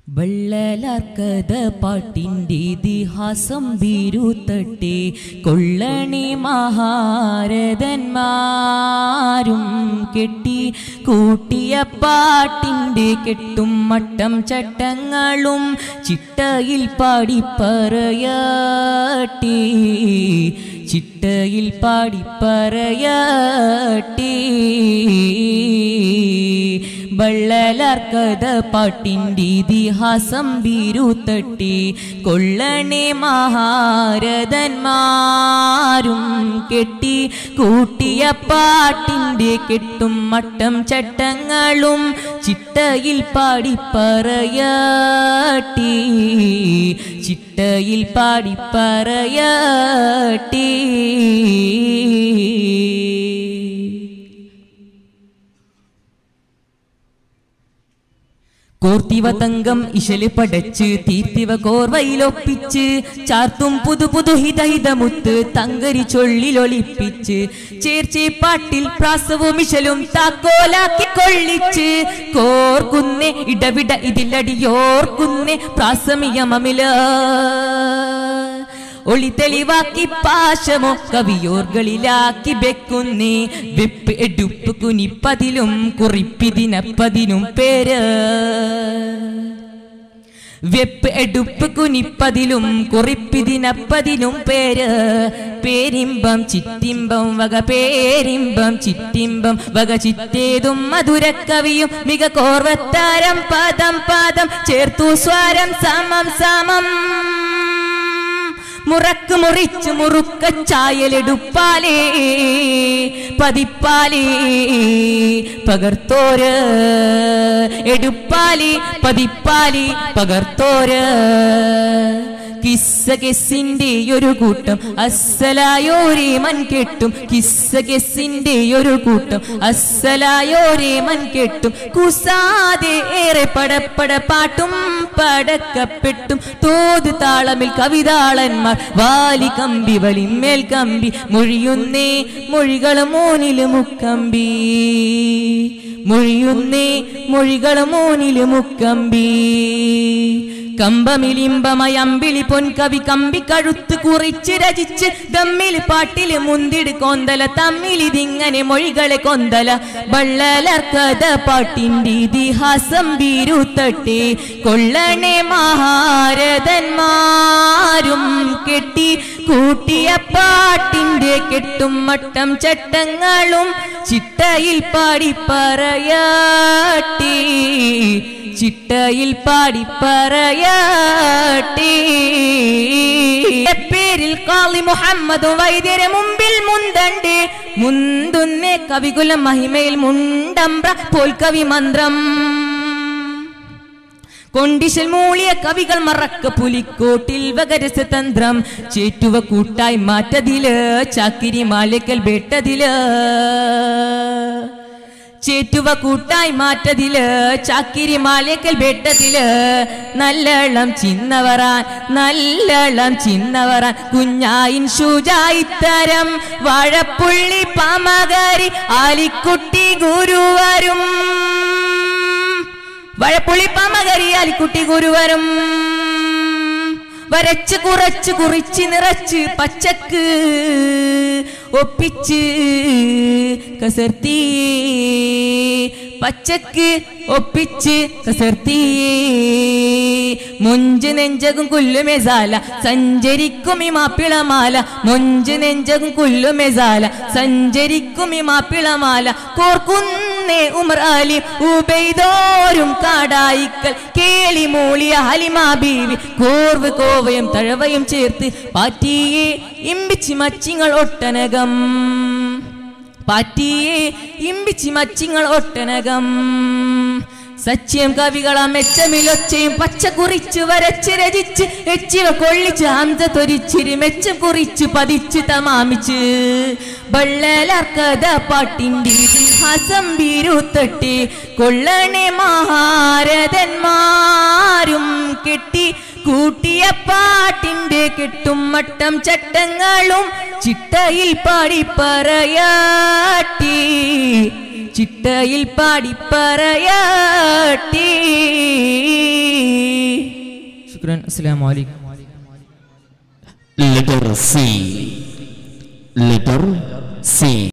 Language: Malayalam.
വെള്ളലാർക്കഥ പാട്ടിൻ്റെ ഇതിഹാസം ബീരുത്തട്ടെ കൊള്ളണി മഹാരഥന്മാരും കെട്ടി കൂട്ടിയ പാട്ടിൻ്റെ കെട്ടും മട്ടം ചട്ടങ്ങളും ചിട്ടയിൽ പാടി പറയട്ടെ ചിട്ടയിൽ പാടി പറയട്ടെ ബള്ളലാർക്കഥ പാട്ടിൻ്റെ ഇതിഹാസം ബീരുത്തട്ടി കൊള്ളണേ മഹാരഥന്മാരും കെട്ടി കൂട്ടിയ പാട്ടിൻ്റെ കെട്ടും മട്ടം ചട്ടങ്ങളും ചിട്ടയിൽ പാടി പറയട്ടി ചിട്ടയിൽ പാടി പറയട്ടി കോർത്തിവ തങ്കം ഇശല് പടച്ച് തീർത്തിവ കോർവയിലൊപ്പിച്ച് ചാർത്തും പുതു പുതു ഹിതഹിതമുത്ത് തങ്കരി ചൊള്ളിലൊളിപ്പിച്ച് ചേർച്ചി പാട്ടിൽ പ്രാസവും ഇശലും താക്കോലാക്കി കൊള്ളിച്ച് കോർക്കുന്നേ ഇടവിട ഇതിലടിയോർക്കുന്നേ പ്രാസമിയമമില ഒളി തെളിവാക്കി പാശമോ കവിയോർകളിലാക്കി വെക്കുന്നേ വെപ്പ് എടുപ്പ് കുനിപ്പതിലും കുറിപ്പിതിനപ്പതിനും പേര് വെപ്പ് എടുപ്പ് കുനിപ്പതിലും കുറിപ്പിതിനപ്പതിനും പേര് പേരിമ്പം ചിറ്റിമ്പം വക പേരിമ്പം ചിറ്റിമ്പം വക ചിറ്റേതും മധുരക്കവിയും മിക കോർവത്താരം പദം പദം ചേർത്തു സ്വരം സമം സമം മുറക്ക് മുറിച്ച് മുറുക്ക ചായലെടുപ്പാലേ പതിപ്പാലേ പകർത്തോര് എടുപ്പാലി പതിപ്പാലി പകർത്തോര് കിസ്സ കെസ്സിന്റെ ഒരു കൂട്ടം അസ്സലായോരേ മൻ കെട്ടും കിസ്സ കെസ്സിന്റെ ഒരു കൂട്ടം അസ്സലായോരേ മൻ കെട്ടും കുസാതെ ഏറെ പടപ്പട പാട്ടും പടക്കപ്പെട്ടും തോത് താളമിൽ കവിതാളന്മാർ വാലി കമ്പി വലിമേൽ കമ്പി മൊഴിയുന്നേ മൊഴികൾ മൂന്നില് മുക്കമ്പി മൊഴിയുന്നേ മൊഴികൾ മൂന്നില് മുക്കമ്പി കമ്പമിലിമ്പമയ അമ്പിളി പൊൻകവി കമ്പി കഴുത്ത് കുറിച്ച് രചിച്ച് ദമ്മിൽ പാട്ടില് മുന്തിട് കൊന്തല തമ്മിലിതിങ്ങനെ മൊഴികളെ കൊന്തല ബള്ളലർക്കഥ പാട്ടിൻ്റെ ഇതിഹാസം ബീരുത്തട്ടെ കൊള്ളണേ മഹാരഥന്മാരും കെട്ടി കൂട്ടിയ പാട്ടിൻ്റെ കെട്ടും മട്ടം ചട്ടങ്ങളും ചിട്ടയിൽ പാടി പറയട്ടി ചിട്ടയിൽ പാടി പറയട്ടി പേരിൽ കാളി മുഹമ്മദ് വൈദ്യരെ മുമ്പിൽ മുന്തണ്ട് മുന്തുന്നേ കവികുലം മഹിമയിൽ മുണ്ടമ്പ്ര പോൽക്കവി മന്ത്രം കൊണ്ടിശൽ മൂളിയ കവികൾ മറക്ക പുലിക്കോട്ടിൽ വകരസ തന്ത്രം ചേറ്റുവ കൂട്ടായി മാറ്റതില് ചാക്കിരി മാലക്കൽ ബേട്ടതില് ചേറ്റുവ കൂട്ടായി മാറ്റതില് ചാക്കിരി മാലേക്കൽ ബെട്ടതില് നല്ലളം ചിന്നവറാൻ നല്ലളം ചിന്നവറാൻ കുഞ്ഞായിൻ ഷുജായിത്തരം വാഴപ്പുള്ളി പാമകാരി ആലിക്കുട്ടി ഗുരുവരും വഴപ്പുള്ളി പാമകാരി ആലിക്കുട്ടി ഗുരുവരും വരച്ച് കുറച്ച് കുറിച്ച് നിറച്ച് പച്ചക്ക് ഒപ്പിച്ച് കസർത്തി പച്ചക്ക് ഒപ്പിച്ച് കസർത്തി മുഞ്ച് നെഞ്ചകും കുല്ലുമെസാല സഞ്ചരിക്കും ഈ മാപ്പിളമാല മുഞ്ച് നെഞ്ചകും കുല്ലുമെസാല സഞ്ചരിക്കും ഈ മാപ്പിളമാല കോർക്കുന്നേ ഉമർ അലി ഉബൈദോരും കാടായിക്കൽ കേളി മൂളിയ ഹലിമാ ബീവി കോർവ് കോവയും തഴവയും ചേർത്ത് പാറ്റിയെ ഇമ്പിച്ചി മച്ചിങ്ങൾ ഒട്ടനകം പാറ്റിയെ ഇമ്പിച്ചി മച്ചിങ്ങൾ ഒട്ടനകം സച്യം കവികളാം മെച്ചമിലൊച്ചയും പച്ച കുറിച്ച് വരച്ച് രചിച്ച് എച്ചിവ കൊള്ളിച്ച് ഹംസ തൊരിച്ചിരി മെച്ചം കുറിച്ച് പതിച്ച് തമാമിച്ച് ബള്ളലാർക്കഥ പാട്ടിൻ്റെ ഇതിഹാസം ബീരുത്തട്ടി കൊള്ളണേ മഹാരഥന്മാരും കെട്ടി കൂട്ടിയ പാട്ടിന്റെ കെട്ടും മട്ടം ചട്ടങ്ങളും ചിട്ടയിൽ പാടി പറയാട്ടി ചിട്ടയിൽ പാടി പറയാട്ടി ശുക്രൻ അസ്സലാമു അലൈക്കും letter C letter C